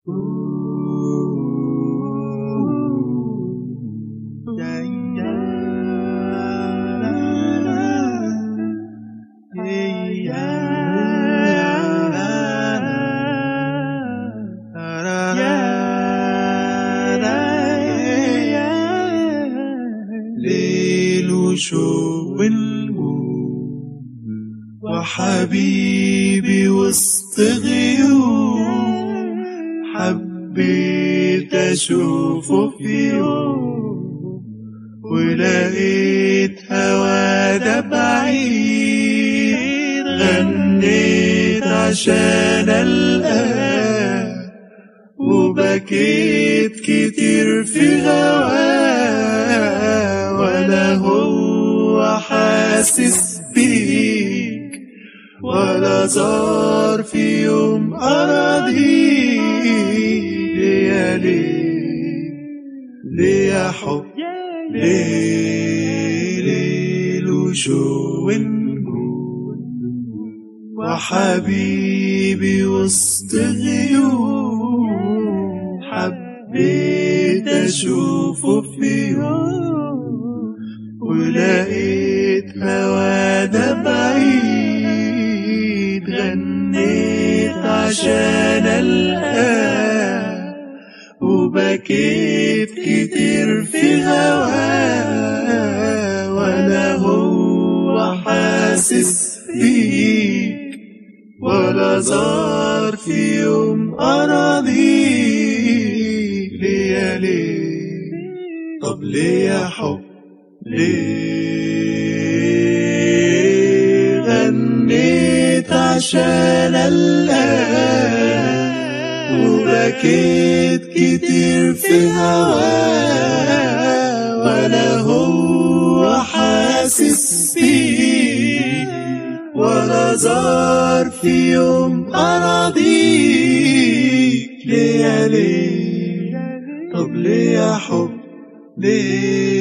ليل وشوق ونجوم وحبيبي وسط غيوم حبيت أشوفه في يوم ولقيت هوا ده بعيد غنيت عشان ألقاه وبكيت كتير في هواه ولا هو حاسس بيك ولا زار في يوم أراضيك ليه ليه ليه يا حب ليه ليل وشو ونجوم وحبيبي وسط غيوم حبيت أشوفه في يوم ولقيت هوا ده بعيد غنيت عشان ألقاه وبكيت كتير في هواه ولا هو حاسس بيك ولا زار في يوم أراضيك ليه ليه طب ليه يا حب ليه غنيت عشان ألقاه وبكيت كتير في هواه ولا هو حاسس بيك ولا زار في يوم أراضيك ليه يا ليه طب ليه يا حب ليه